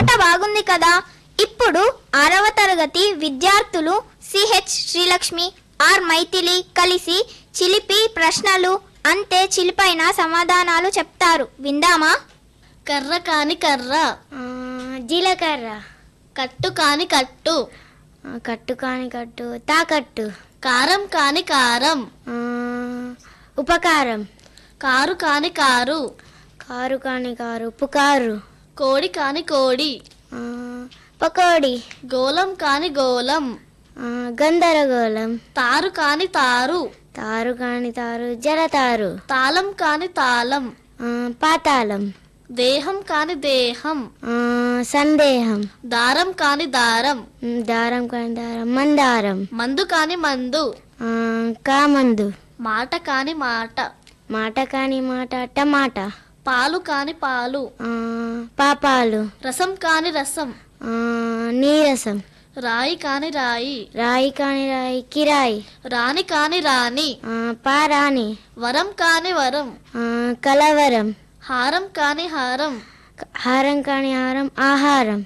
పాట బాగుంది కదా ఇప్పుడు ఆరవ తరగతి విద్యార్థులు సిహెచ్ శ్రీలక్ష్మి ఆర్ మైథిలి కలిసి చిలిపి ప్రశ్నలు అంతే చిలిపైన సమాధానాలు చెప్తారు విందామా కర్ర కాని కర్ర జీలకర్ర కట్టు కాని కట్టు ఆ, కట్టు కాని కట్టు తాకట్టు కారం కాని కారం ఆ, ఉపకారం కారు కాని కారు కారు కాని కారు పుకారు కోడి కాని కోడి ఆ, పకోడి గోలం కాని గోలం ఆ, గందరగోళం తారు కాని తారు తారు కాని తారు జలతారు తాళం కాని తాళం ఆ, పాతాళం దేహం కాని దేహం ఆ, సందేహం దారం కాని దారం ఉమ్, దారం కాని దారం మందారం మందు కాని మందు ఆ, కామందు మాట కాని మాట మాట కాని మాట టమాటా పాలు కాని పాలు ఆ, పాపాలు రసం కాని రసం ఆ, నీరసం రాయి కాని రాయి రాయి కాని రాయి కిరాయి రాణి కాని రాణి ఆ, పారాని వరం కాని వరం ఆ, కలవరం హారం కాని హారం హారం కాని హారం ఆహారం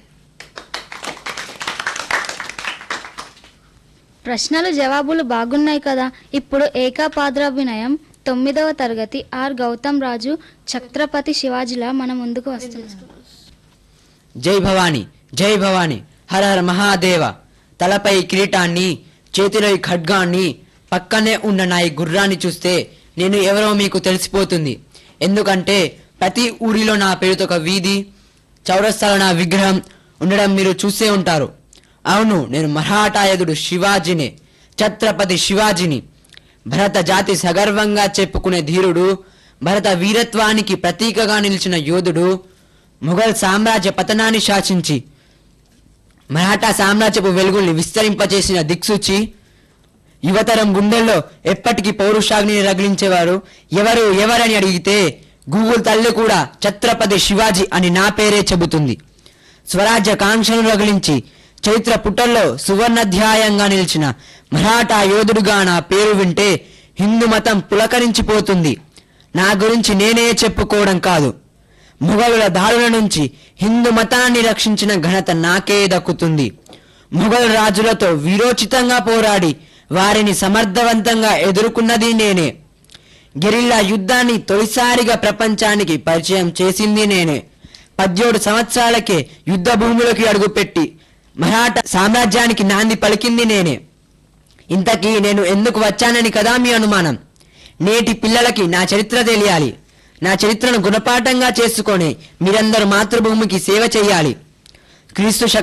ప్రశ్నలు జవాబులు బాగున్నాయి కదా ఇప్పుడు ఏకాపాద్రాభినయం తొమ్మిదవ తరగతి ఆర్ గౌతమ్ రాజు ఛత్రపతి శివాజీలా మన ముందుకు వస్తున్నారు జై భవాని జై భవాని హర హర మహాదేవ తలపై కిరీటాన్ని చేతిలో ఈ ఖడ్గాన్ని పక్కనే ఉన్న నా ఈ గుర్రాన్ని చూస్తే నేను ఎవరో మీకు తెలిసిపోతుంది ఎందుకంటే ప్రతి ఊరిలో నా పేరుతో ఒక వీధి చౌరస్తాలో నా విగ్రహం ఉండడం మీరు చూసే ఉంటారు అవును నేను మరాఠాయదుడు శివాజీని ఛత్రపతి శివాజీని భరత జాతి సగర్వంగా చెప్పుకునే ధీరుడు భరత వీరత్వానికి ప్రతీకగా నిలిచిన యోధుడు ముఘల్ సామ్రాజ్య పతనాన్ని శాసించి మరాఠా సామ్రాజ్యపు వెలుగుల్ని విస్తరింపచేసిన దిక్సూచి యువతరం గుండెల్లో ఎప్పటికీ పౌరుషాగ్నిని రగిలించేవారు ఎవరు ఎవరని అడిగితే గూగుల్ తల్లి కూడా ఛత్రపతి శివాజీ అని నా పేరే చెబుతుంది స్వరాజ్య కాంక్షను రగిలించి చరిత్ర పుటల్లో సువర్ణాధ్యాయంగా నిలిచిన మరాఠా యోధుడుగా నా పేరు వింటే హిందూ మతం పులకరించిపోతుంది నా గురించి నేనే చెప్పుకోవడం కాదు ముఘలుల దాడుల నుంచి హిందూ మతాన్ని రక్షించిన ఘనత నాకే దక్కుతుంది ముఘల్ రాజులతో వీరోచితంగా పోరాడి వారిని సమర్థవంతంగా ఎదుర్కొన్నది నేనే గెరిల్లా యుద్ధాన్ని తొలిసారిగా ప్రపంచానికి పరిచయం చేసింది నేనే పద్దెడు సంవత్సరాలకే యుద్ధ భూములకి అడుగుపెట్టి మరాఠా సామ్రాజ్యానికి నాంది పలికింది నేనే ఇంతకీ నేను ఎందుకు వచ్చానని కదా మీ అనుమానం నేటి పిల్లలకి నా చరిత్ర తెలియాలి నా చరిత్రను గుణపాఠంగా చేసుకొని మీరందరూ మాతృభూమికి సేవ చేయాలి క్రీస్తు శకం